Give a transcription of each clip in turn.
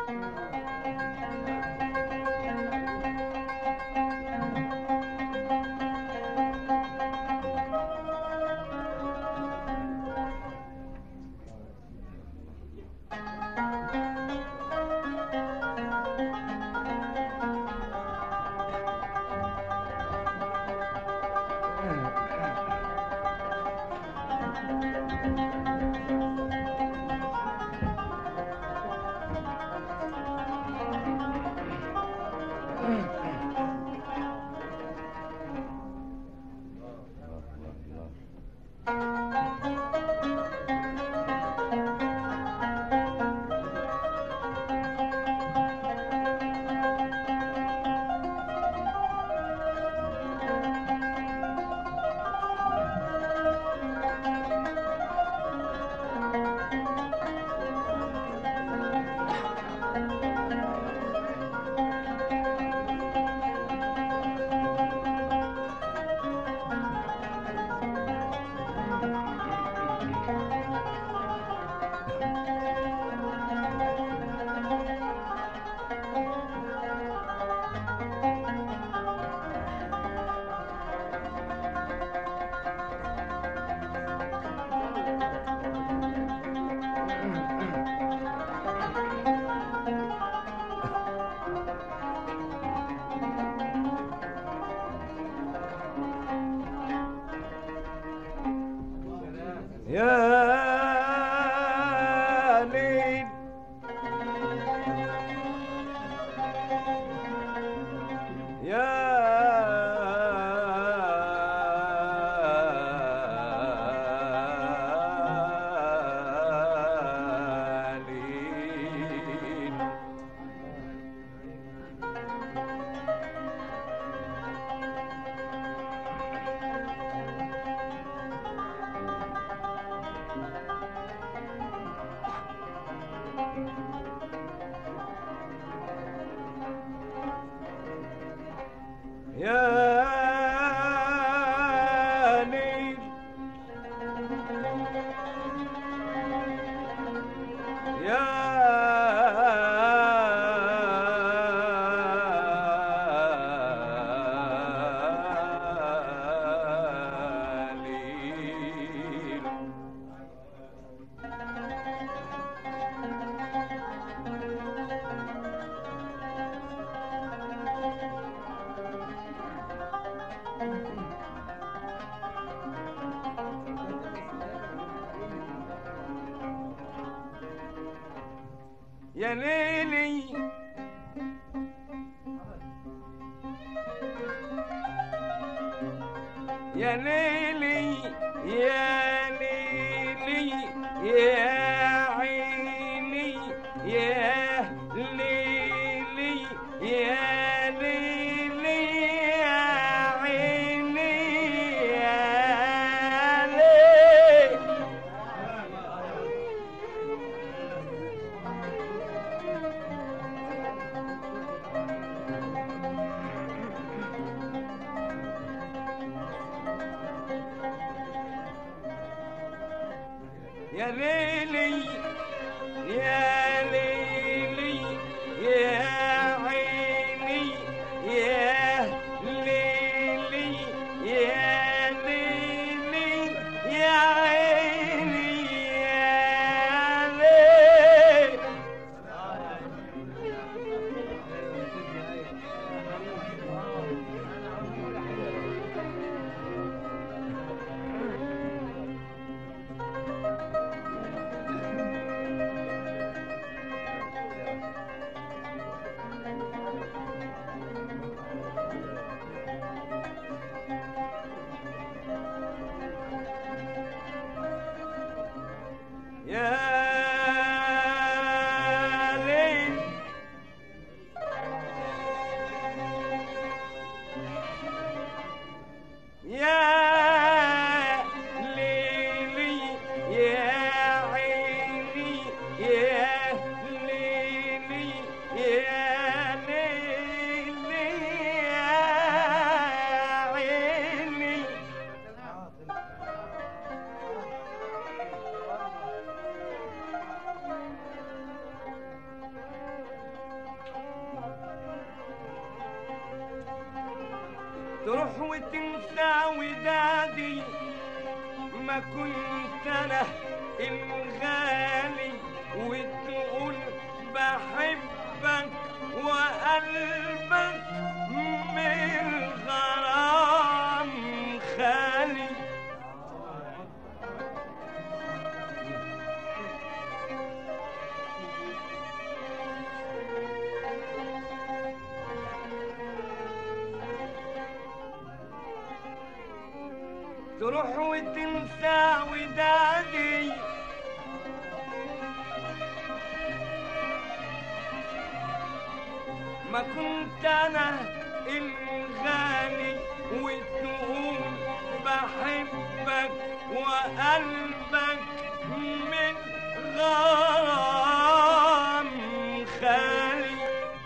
يا ليل يا ليل يا ليل يا ليل يا ليلي يا ليلي يا ليلي يا عيني يا ليلي يا ليلي يا عيني يا ليلي يا ليلي يا ليلي يا عيني يا ليلي يا ليلي يا عيني يا ليلي تروح وتنسى ودادي ما كنت انا الغالي وتقول بحبك وقلبك من غرام خالي تروح وتنسى ودادي ما كنت انا الغالي وتقول بحبك وقلبك من غرام خالي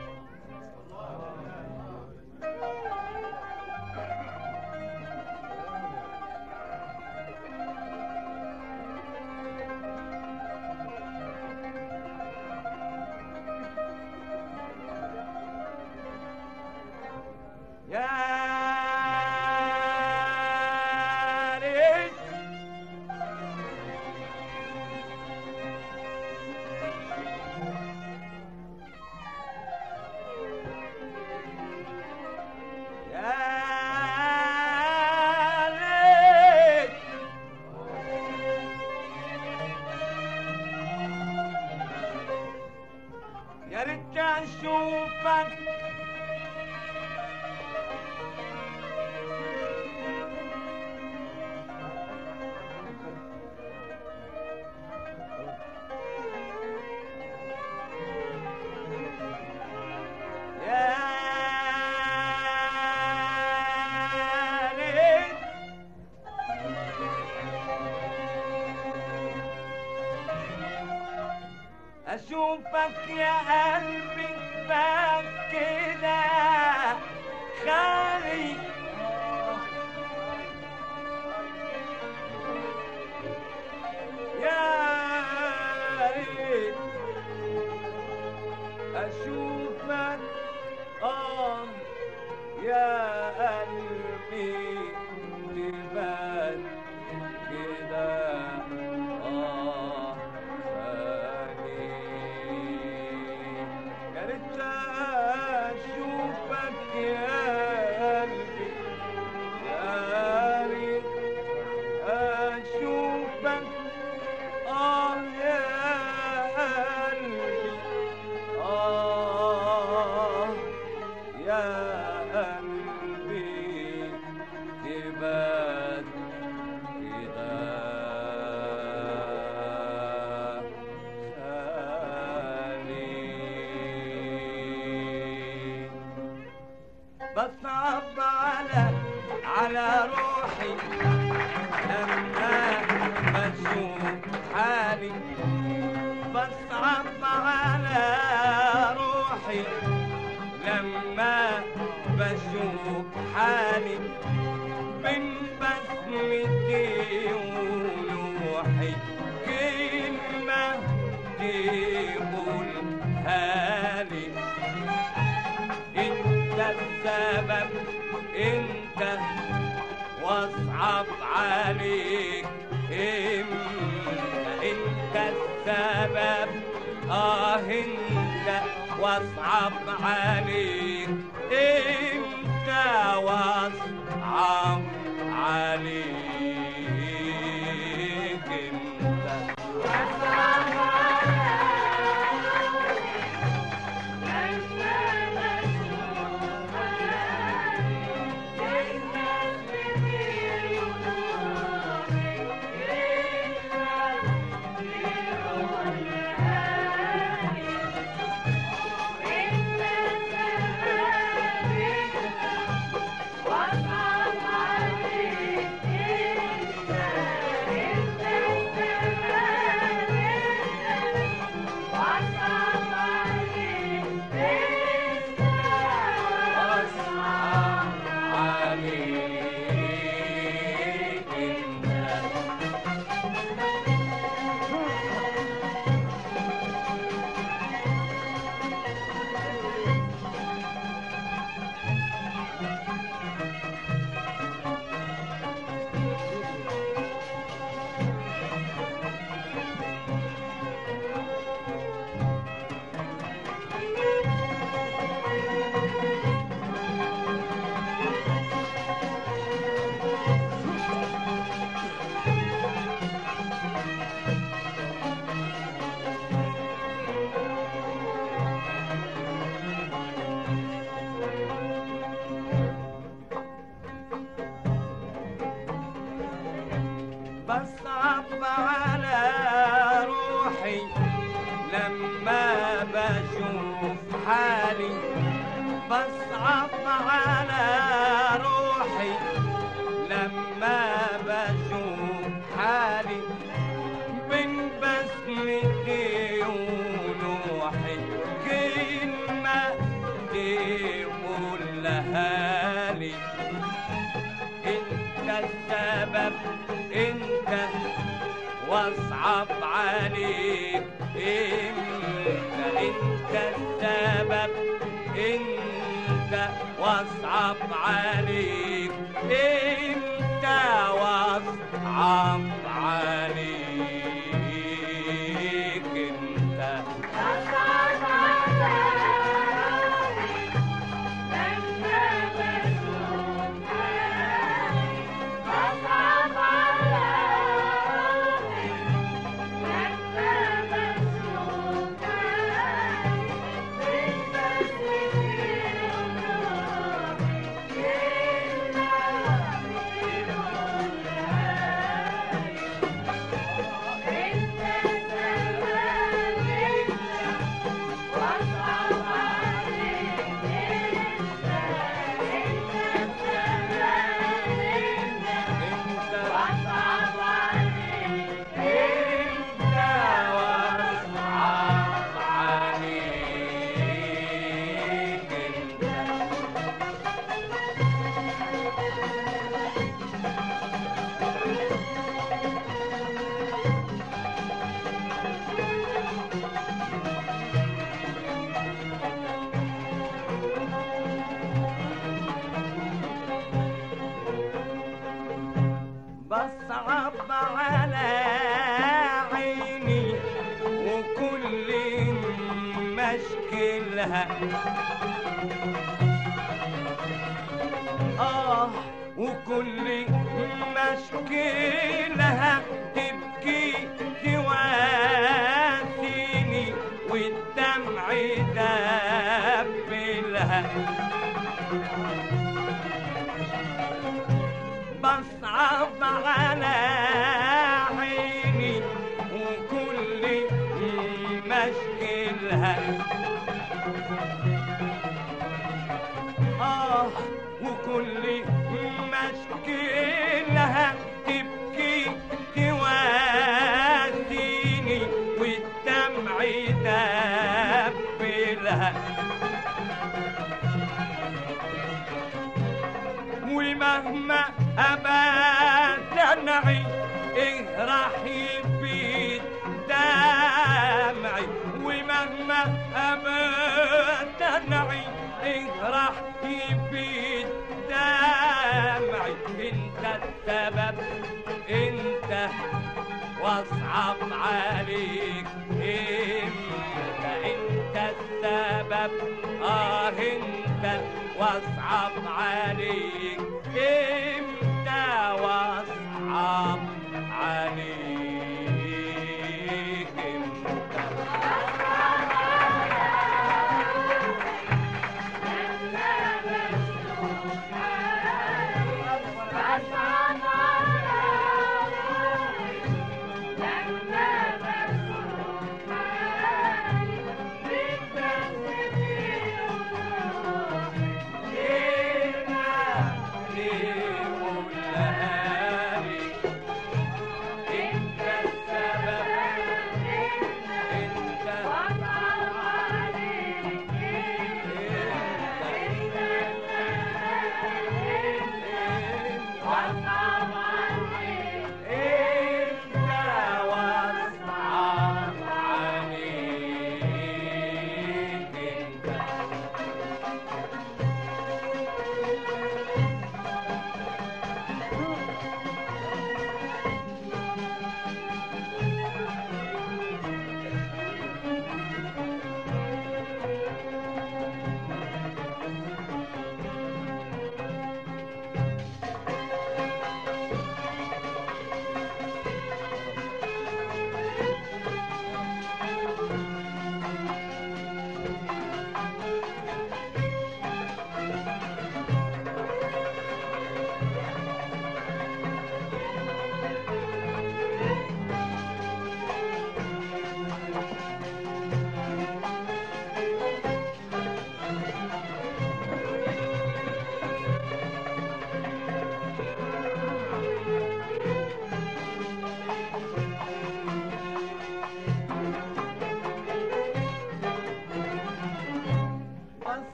يا ريت يا ريت يا ريت اشوفك يا ريت أشوفك يا قلبي بقى كده خالي يا ريت أشوفك آه يا قلبي تبان كده آه خالي يا ريت أشوفك يا قلبي يا ريت أشوفك آه يا قلبي آه يا قلبي تبات كده خالي بصعب على على روحي لما بشوف حالي بصعب على روحي لما بشوف حالي من بسمتي ونوحي كلمة تقولها لي انت السبب انت واصعب عليك انت انت السبب اه انت واصعب عليك انت واصعب عليك انت وصعب عليك حالي بصعب على روحي لما بشوف حالي بين بسمتي ونوحي كلمة تقولها لي انت السبب انت واصعب عليك انت انت السبب انت واصعب عليك انت واصعب عليك انت انت انت واصعب عليك انت بصعب على عيني وكل مشكلها آه وكل مشكلها تبكي تواسيني والدمع دبلها بصعب على عيني وكل مشكلها آه وكل مشكلها تبكي تواسيني والدمع دبلها ومهما أبات دمعي إيه راح يبيد دمعي ومهما أبات دمعي إيه راح يبيد دمعي أنت السبب أنت واصعب عليك انت انت السبب اه انت واصعب عليك انت واصعب عليك انت كلمة ليه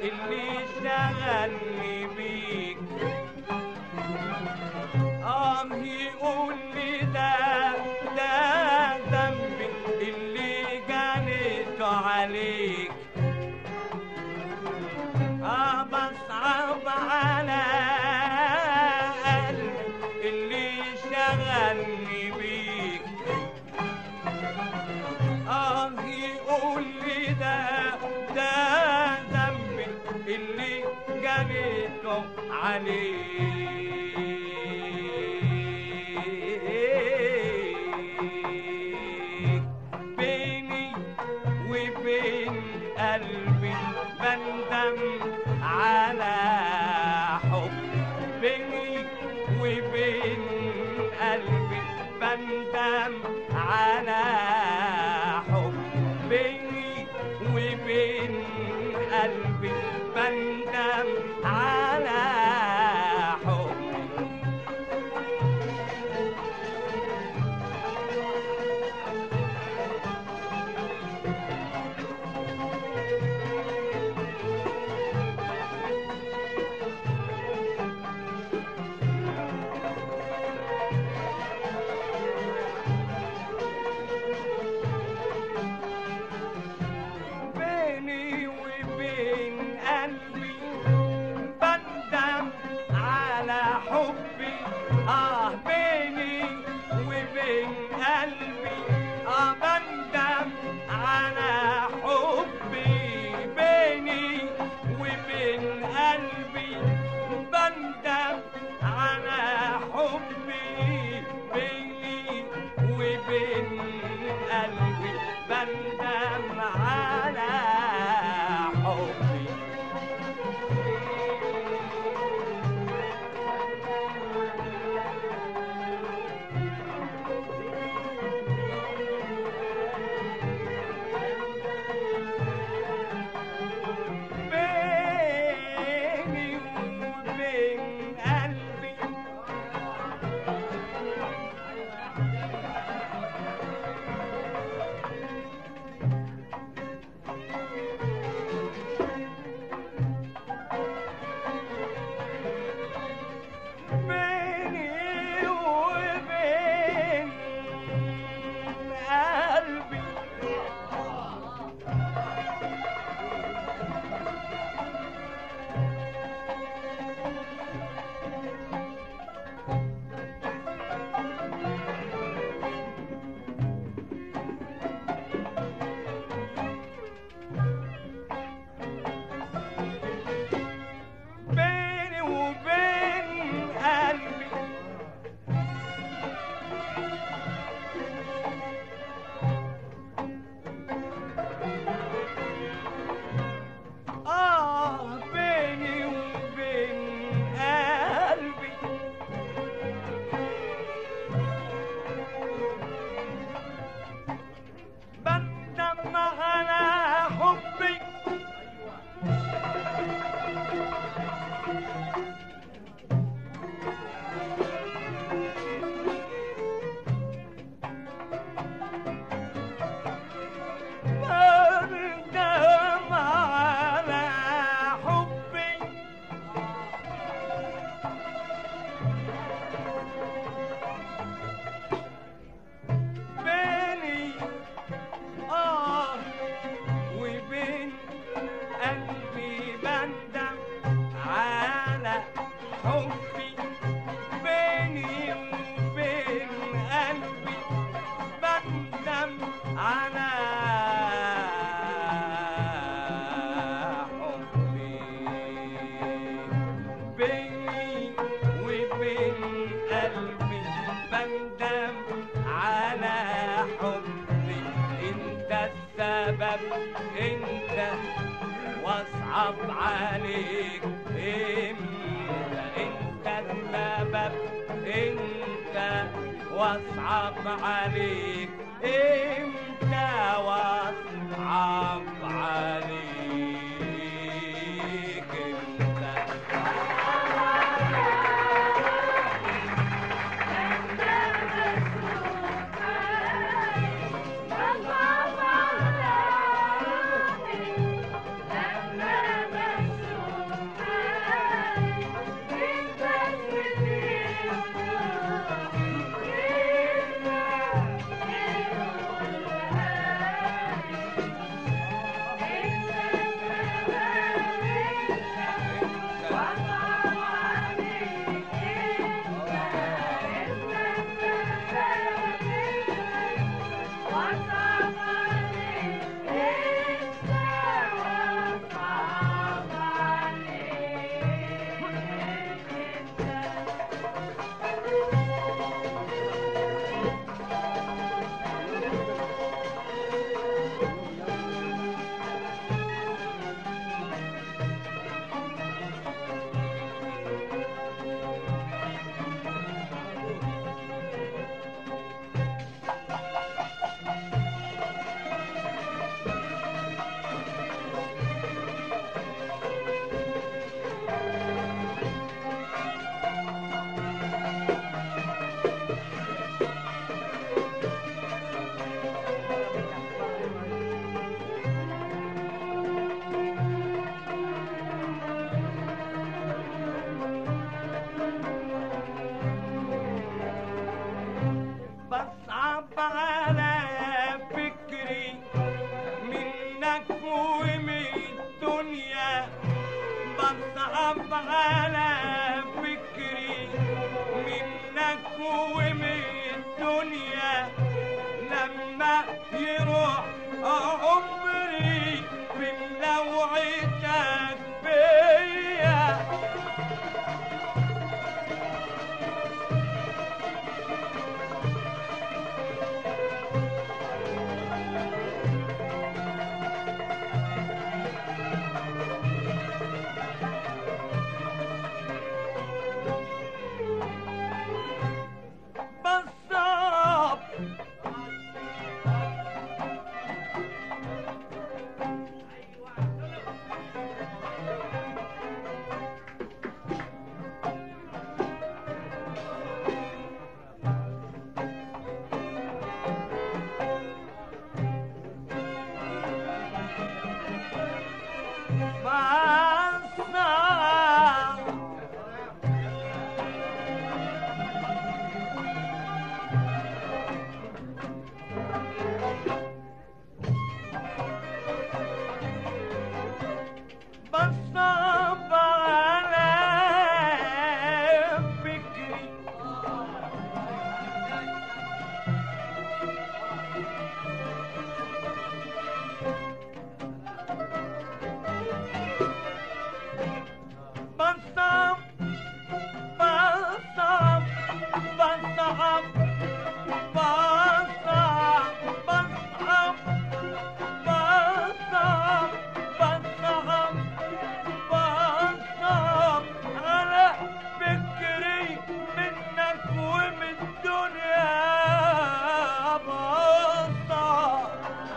اللي شغلني بيك اه يقول لي ده ده ذنبي اللي جنيته عليك اه بصعب على قلبي اللي شغلني بيك اه يقول لي ده ده ذنبي اللي جنيته عليك بيني وبين قلبي بندم على حب بيني وبين قلبي بندم على حب بيني وبين قلبي بندم على حب بيني وبين قلبي بندم على حبي اه بيني وبين قلبي اه بندم على حبي بيني وبين قلبي بندم على حبي بيني وبين قلبي بندم على حبي بيني وبين قلبي بيني وبين قلبي بيني وبين قلبي آه بيني وبين قلبي بندم على حبي بندم على حبي بيني آه وبين قلبي بندم على حبي بيني وبين قلبي بندم على حبي بيني وبين قلبي بندم على حبي انت السبب انت واصعب عليك انت انت السبب انت واصعب عليك انت واصعب عليك انت Thank you. على فكري منك ومن الدنيا لما يروح عمري بملوعتك فيا بصاب بصاب بصب على فكري بصب بصب بصب بصب بصب بصب بصب بصب على فكري منك ومن الدنيا بصب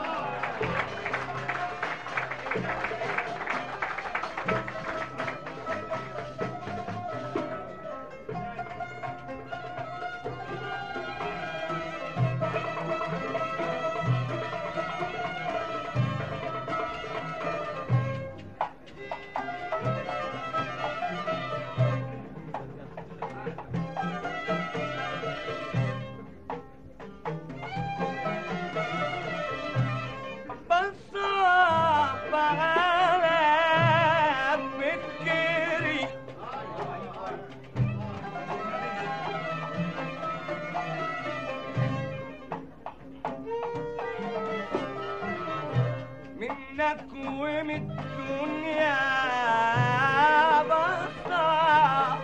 بصب على فكري منك ومن الدنيا بصب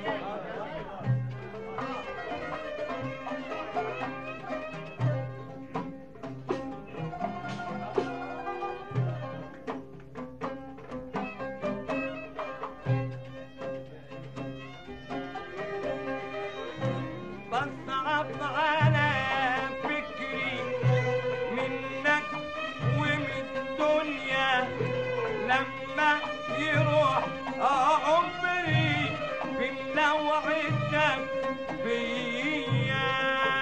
بصعب على فكري منك ومن الدنيا لما يروح عمري بملوعتك بيا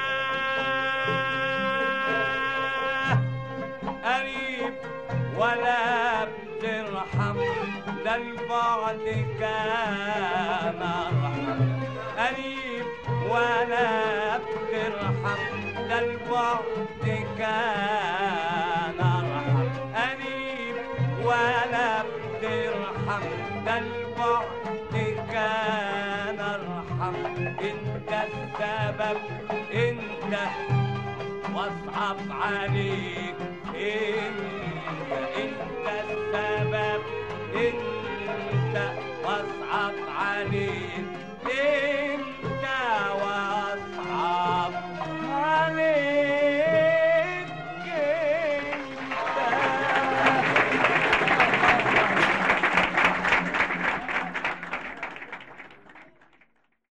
قريب ولا بترحم ده البعد كان ارحم قريب ولا بترحم ده البعد كان ارحم قريب ولا بترحم ده البعد كان ارحم انت السبب انت واصعب عليك انت انت السبب انت واصعب عليك انت واصعب